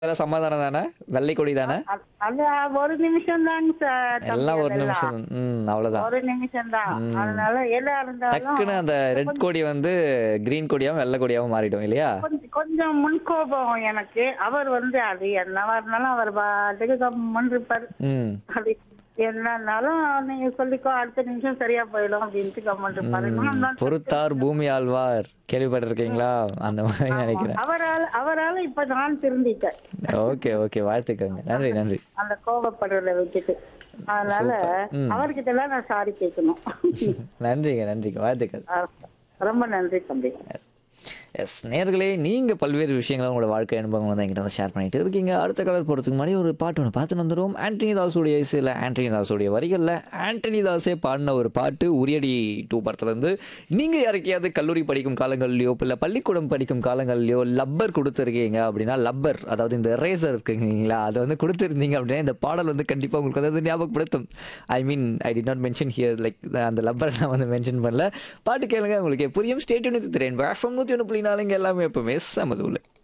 அதெல்லாம் சமாதானம் தானே வெள்ளை கொடி தானே அது- அது ஒரு நிமிஷம் தாங்க சார் எல்லாம் ஒரு நிமிஷம் ம் அவ்வளவுதான் ஒரு நிமிஷம் தான் அதனால எதா இருந்தாலும் டக்குன்னு அந்த ரெட் கொடி வந்து கிரீன் கொடியாவும் வெள்ளை கொடியாவும் மாறிடும் இல்லையா கொஞ்சம் கொஞ்சம் முன்கோபம் எனக்கு அவர் வந்து அது என்னவா இருந்தாலும் அவர் பாட்டுக்கு கம்மன் இருப்பாரு ம் அது என்னன்னாலும் நீங்க சொல்லிக்கோ அடுத்த நிமிஷம் சரியா போயிடும் அப்படின்ட்டு கம்மன் இருப்பாரு நான் தான் பொறுத்தார் பூமி ஆழ்வார் கேள்விப்பட்டிருக்கீங்களா அந்த மாதிரி நினைக்கிறேன் அவரால் அவரால இப்ப நான் திருந்திட்டேன் ஓகே ஓகே வாழ்த்துக்கங்க நன்றி நன்றி அந்த கோபப்படுறத விட்டுட்டு அதனால அவர்கிட்ட எல்லாம் நான் சாரி கேட்கணும் நன்றிங்க நன்றிங்க வாழ்த்துக்கள் ஆ, ரொம்ப நன்றி தம்பி எஸ் நேர்களே நீங்கள் பல்வேறு விஷயங்களை உங்களோட வாழ்க்கை அனுபவங்கள் வந்து என்கிட்ட வந்து ஷேர் பண்ணிட்டு இருக்கீங்க அடுத்த கலர் போகிறதுக்கு முன்னாடி ஒரு பாட்டு ஒன்று பார்த்து வந்துடும் ஆண்டனி தாஸுடைய இசையில் ஆண்டனி தாஸுடைய வரிகளில் ஆண்டனி தாஸே பாடின ஒரு பாட்டு உரியடி டூ படத்துலேருந்து நீங்கள் யாருக்கையாவது கல்லூரி படிக்கும் காலங்கள்லையோ இல்லை பள்ளிக்கூடம் படிக்கும் காலங்கள்லையோ லப்பர் கொடுத்துருக்கீங்க அப்படின்னா லப்பர் அதாவது இந்த ரேசர் இருக்குங்களா அதை வந்து கொடுத்துருந்தீங்க அப்படின்னா இந்த பாடல் வந்து கண்டிப்பாக உங்களுக்கு அதாவது ஞாபகப்படுத்தும் I mean I did not mention here like அந்த லப்பரை நான் வந்து மென்ஷன் பண்ணல பாட்டு கேளுங்க உங்களுக்கு புரியும் ஸ்டேட் யூனிட் திரேன் வேஃபம் நூற்றி ஒன்று புள்ளி நாலுங்க எல்லாமே எப்பவுமே சமதுள்ள